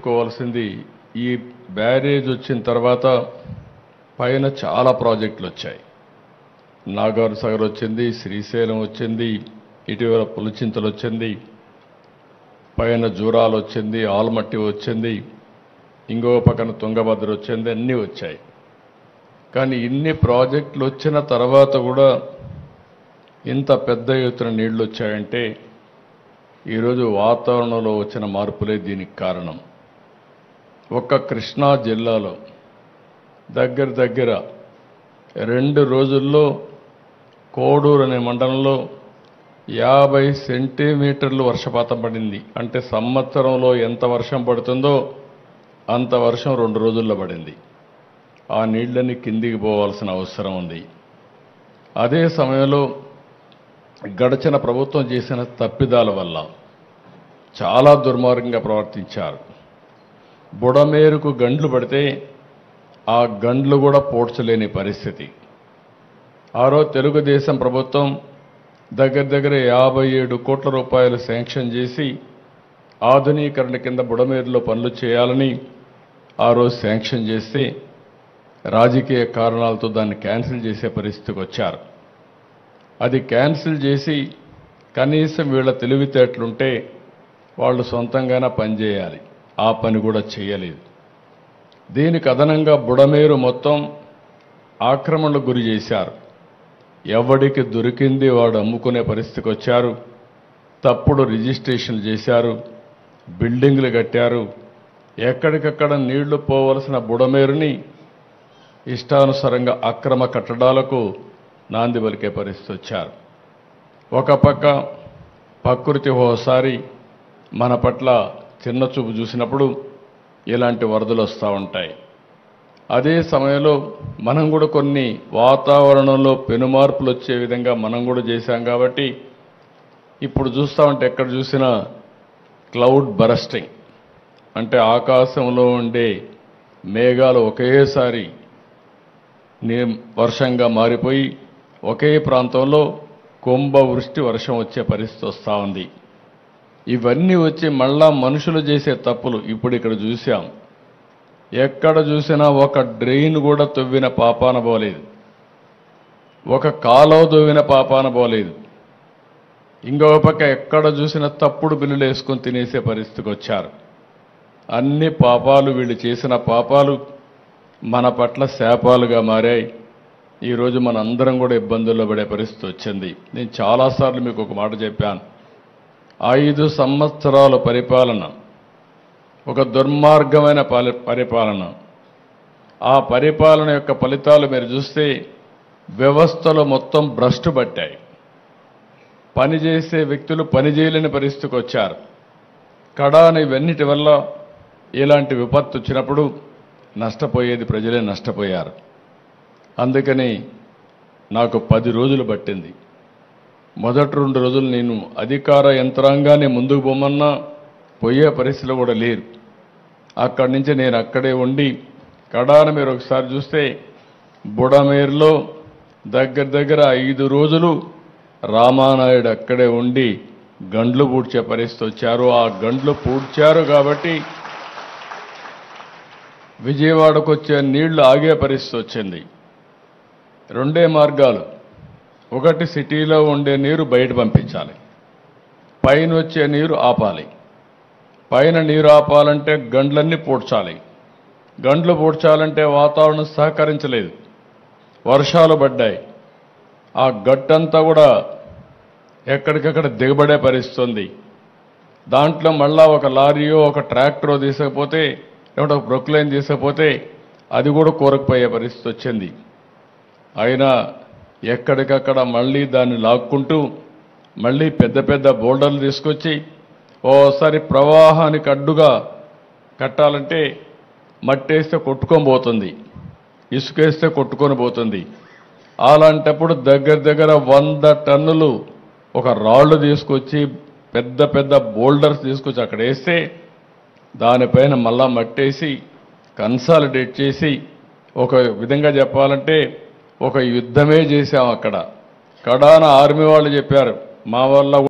చెప్పుకోవాల్సింది ఈ బ్యారేజ్ వచ్చిన తర్వాత పైన చాలా ప్రాజెక్టులు వచ్చాయి నాగార్ సాగర్ వచ్చింది శ్రీశైలం వచ్చింది ఇటీవల పులిచింతలు వచ్చింది పైన జూరాలు వచ్చింది ఆల్మట్టి వచ్చింది ఇంకో పక్కన తుంగభద్ర వచ్చింది అన్నీ వచ్చాయి కానీ ఇన్ని ప్రాజెక్టులు వచ్చిన తర్వాత కూడా ఇంత పెద్ద ఎత్తున నీళ్లు వచ్చాయంటే ఈరోజు వాతావరణంలో వచ్చిన మార్పులే దీనికి కారణం ఒక్క కృష్ణా జిల్లాలో దగ్గర దగ్గర రెండు రోజుల్లో కోడూరు అనే మండలంలో యాభై సెంటీమీటర్లు వర్షపాతం పడింది అంటే సంవత్సరంలో ఎంత వర్షం పడుతుందో అంత వర్షం రెండు రోజుల్లో పడింది ఆ నీళ్ళని కిందికి పోవాల్సిన అవసరం ఉంది అదే సమయంలో గడిచిన ప్రభుత్వం చేసిన తప్పిదాల వల్ల చాలా దుర్మార్గంగా ప్రవర్తించారు బుడమేరుకు గండ్లు పడితే ఆ గండ్లు కూడా పోడ్చలేని పరిస్థితి ఆ రోజు తెలుగుదేశం ప్రభుత్వం దగ్గర దగ్గర యాభై ఏడు కోట్ల రూపాయలు శాంక్షన్ చేసి ఆధునీకరణ కింద బుడమేరులో పనులు చేయాలని ఆ రోజు శాంక్షన్ చేస్తే రాజకీయ కారణాలతో దాన్ని క్యాన్సిల్ చేసే పరిస్థితికి వచ్చారు అది క్యాన్సిల్ చేసి కనీసం వీళ్ళ తెలివితేటలుంటే వాళ్ళు సొంతంగానే పనిచేయాలి ఆ పని కూడా చేయలేదు దీనికి అదనంగా బుడమేరు మొత్తం ఆక్రమణకు గురి చేశారు ఎవడికి దొరికింది వాడు అమ్ముకునే పరిస్థితికి వచ్చారు తప్పుడు రిజిస్ట్రేషన్లు చేశారు బిల్డింగ్లు కట్టారు ఎక్కడికక్కడ నీళ్లు పోవలసిన బుడమేరుని ఇష్టానుసారంగా అక్రమ కట్టడాలకు నాంది పలికే పరిస్థితి వచ్చారు ఒక పక్క ప్రకృతి ఓసారి మన పట్ల చిన్న చూపు చూసినప్పుడు ఇలాంటి వరదలు వస్తూ ఉంటాయి అదే సమయంలో మనం కూడా కొన్ని వాతావరణంలో పెనుమార్పులు వచ్చే విధంగా మనం కూడా చేశాం కాబట్టి ఇప్పుడు చూస్తూ ఉంటే ఎక్కడ చూసినా క్లౌడ్ బరస్టింగ్ అంటే ఆకాశంలో ఉండే మేఘాలు ఒకేసారి నీ వర్షంగా మారిపోయి ఒకే ప్రాంతంలో కుంభవృష్టి వర్షం వచ్చే పరిస్థితి వస్తూ ఉంది ఇవన్నీ వచ్చి మళ్ళా మనుషులు చేసే తప్పులు ఇప్పుడు ఇక్కడ చూసాం ఎక్కడ చూసినా ఒక డ్రెయిన్ కూడా తవ్విన పాపాన పోలేదు ఒక కాలువ తవ్విన పాపాన పోలేదు ఇంకొక పక్క ఎక్కడ చూసినా తప్పుడు బిల్లులు వేసుకొని తినేసే పరిస్థితికి వచ్చారు అన్ని పాపాలు వీళ్ళు చేసిన పాపాలు మన పట్ల శాపాలుగా మారాయి ఈరోజు మన అందరం కూడా ఇబ్బందుల్లో పడే పరిస్థితి వచ్చింది నేను చాలాసార్లు మీకు ఒక మాట చెప్పాను ఐదు సంవత్సరాల పరిపాలన ఒక దుర్మార్గమైన పలి పరిపాలన ఆ పరిపాలన యొక్క ఫలితాలు మీరు చూస్తే వ్యవస్థలు మొత్తం భ్రష్టు పట్టాయి పనిచేసే వ్యక్తులు పనిచేయలేని పరిస్థితికి వచ్చారు కడాన ఇవన్నిటి వల్ల ఇలాంటి విపత్తు వచ్చినప్పుడు నష్టపోయేది ప్రజలే నష్టపోయారు అందుకని నాకు పది రోజులు పట్టింది మొదటి రెండు రోజులు నేను అధికార యంత్రాంగాన్ని ముందుకు పోమన్నా పోయే పరిస్థితిలో కూడా లేరు అక్కడి నుంచి నేను అక్కడే ఉండి కడాన మీరు ఒకసారి చూస్తే బుడమేరులో దగ్గర దగ్గర ఐదు రోజులు రామానాయుడు అక్కడే ఉండి గండ్లు పూడ్చే పరిస్థితి వచ్చారు ఆ గండ్లు పూడ్చారు కాబట్టి విజయవాడకు వచ్చే నీళ్లు ఆగే పరిస్థితి వచ్చింది రెండే మార్గాలు ఒకటి సిటీలో ఉండే నీరు బయట పంపించాలి పైన వచ్చే నీరు ఆపాలి పైన నీరు ఆపాలంటే గండ్లన్నీ పూడ్చాలి గండ్లు పూడ్చాలంటే వాతావరణం సహకరించలేదు వర్షాలు పడ్డాయి ఆ గట్టంతా కూడా ఎక్కడికక్కడ దిగబడే పరిస్థితి ఉంది దాంట్లో మళ్ళా ఒక లారీయో ఒక ట్రాక్టరో తీసుకపోతే లేకుంటే ఒక ప్రొక్లైన్ తీసుకపోతే అది కూడా కూరకపోయే పరిస్థితి వచ్చింది అయినా ఎక్కడికక్కడ మళ్ళీ దాన్ని లాక్కుంటూ మళ్ళీ పెద్ద పెద్ద బోల్డర్లు తీసుకొచ్చి ఓసారి ప్రవాహానికి అడ్డుగా కట్టాలంటే మట్టేస్తే కొట్టుకొని పోతుంది ఇసుకేస్తే కొట్టుకొని పోతుంది అలాంటప్పుడు దగ్గర దగ్గర వంద టన్నులు ఒక రాళ్ళు తీసుకొచ్చి పెద్ద పెద్ద బోల్డర్స్ తీసుకొచ్చి అక్కడ వేస్తే దానిపైన మళ్ళా మట్టేసి కన్సాలిడేట్ చేసి ఒక విధంగా చెప్పాలంటే ఒక యుద్ధమే చేశాం అక్కడ కడాన ఆర్మీ వాళ్ళు చెప్పారు మా వల్ల